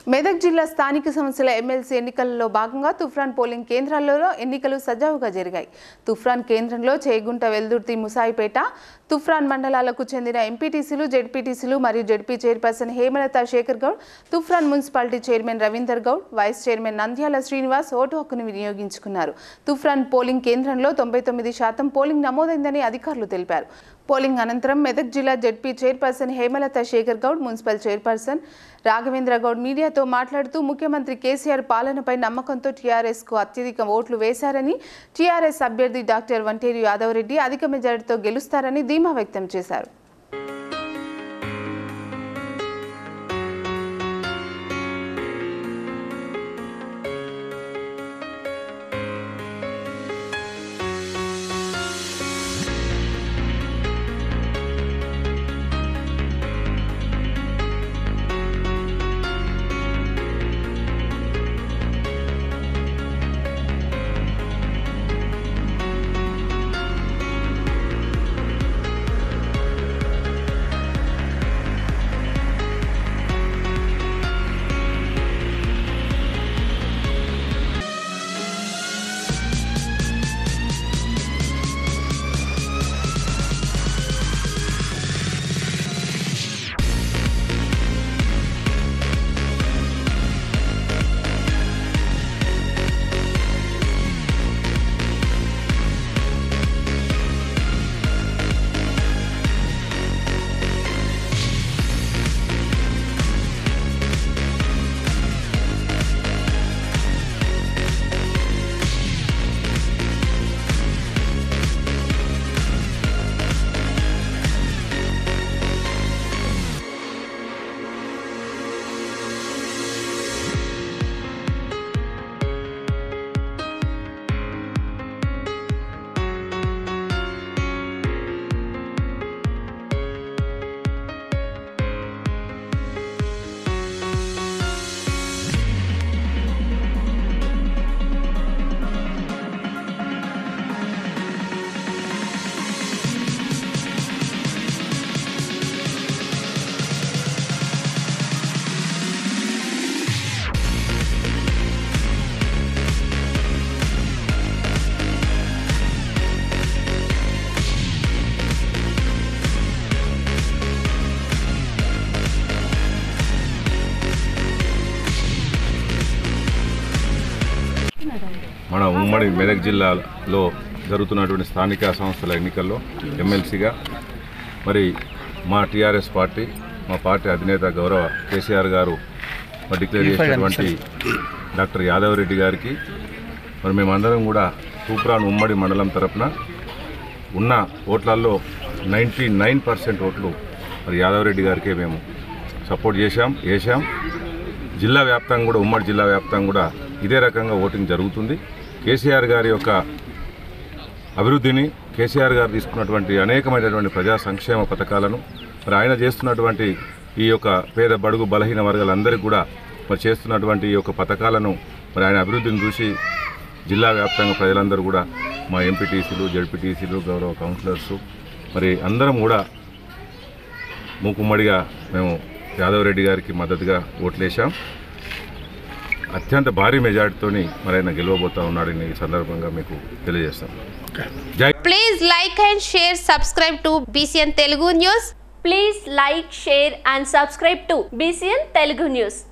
మెదక్ జిల్లా స్థానిక సంస్థల ఎమ్మెల్సీ ఎన్నికలలో భాగంగా తుఫ్రాన్ పోలింగ్ కేంద్రాలలో ఎన్నికలు సజావుగా జరిగాయి తుఫ్రాన్ కేంద్రంలో చేగుంట వెల్దుర్తి ముసాయిపేట తుఫ్రాన్ మండలాలకు చెందిన ఎంపీటీసీలు జెడ్పీటీసీలు మరియు ZP chairperson Hemalatha Shekar Goud Toopran municipality chairman Ravinder Goud vice chairman Nandyala Srinivas vote హక్కును వినియోగించుకున్నారు తుఫ్రాన్ పోలింగ్ కేంద్రంలో తొంభై తొమ్మిది శాతం పోలింగ్ నమోదైందని అధికారులు తెలిపారు పోలింగ్ అనంతరం మెదక్ జిల్లా ZP chairperson Hemalatha Shekar Goud municipal chairperson Raghavendra Goud మీడియాతో మాట్లాడుతూ ముఖ్యమంత్రి కేసీఆర్ పాలనపై నమ్మకంతో టీఆర్ఎస్ కు అత్యధిక ఓట్లు వేశారని టీఆర్ఎస్ అభ్యర్థి డాక్టర్ వంటేరు యాదవ్ రెడ్డి అధిక మెజారిటీతో గెలుస్తారని ధీమా వ్యక్తం చేశారు మన ఉమ్మడి మెదక్ జిల్లాలో జరుగుతున్నటువంటి స్థానిక సంస్థల ఎన్నికల్లో ఎమ్మెల్సీగా మరి మా టీఆర్ఎస్ పార్టీ మా పార్టీ అధినేత గౌరవ కేసీఆర్ గారు మరి డిక్లేర్ చేసినటువంటి డాక్టర్ యాదవ్ రెడ్డి గారికి మరి మేమందరం కూడా తూప్రాన్ ఉమ్మడి మండలం తరపున ఉన్న ఓట్లల్లో నైంటీ నైన్ పర్సెంట్ ఓట్లు మరి యాదవ్ రెడ్డి గారికే మేము సపోర్ట్ చేశాం వేశాం జిల్లా వ్యాప్తంగా కూడా ఉమ్మడి జిల్లా వ్యాప్తంగా కూడా ఇదే రకంగా ఓటింగ్ జరుగుతుంది కేసీఆర్ గారి యొక్క అభివృద్ధిని కేసీఆర్ గారు తీసుకున్నటువంటి అనేకమైనటువంటి ప్రజా సంక్షేమ పథకాలను మరి ఆయన చేస్తున్నటువంటి ఈ యొక్క పేద బడుగు బలహీన వర్గాలందరికీ కూడా మరి చేస్తున్నటువంటి ఈ యొక్క పథకాలను మరి ఆయన అభివృద్ధిని చూసి జిల్లా వ్యాప్తంగా ప్రజలందరూ కూడా మా ఎంపీటీసీలు జడ్పీటీసీలు గౌరవ కౌన్సిలర్స్ మరి అందరం కూడా మూకుమ్మడిగా మేము యాదవ్ రెడ్డి గారికి మద్దతుగా ఓట్లేశాం అత్యంత భారీ మెజార్టీతోని మరి ఆయన గెలవబోతా ఉన్నాడని ఈ సందర్భంగా మీకు తెలియజేస్తాం జై Please like and share, subscribe to BCN Telugu News. Please like, share and subscribe to BCN Telugu News.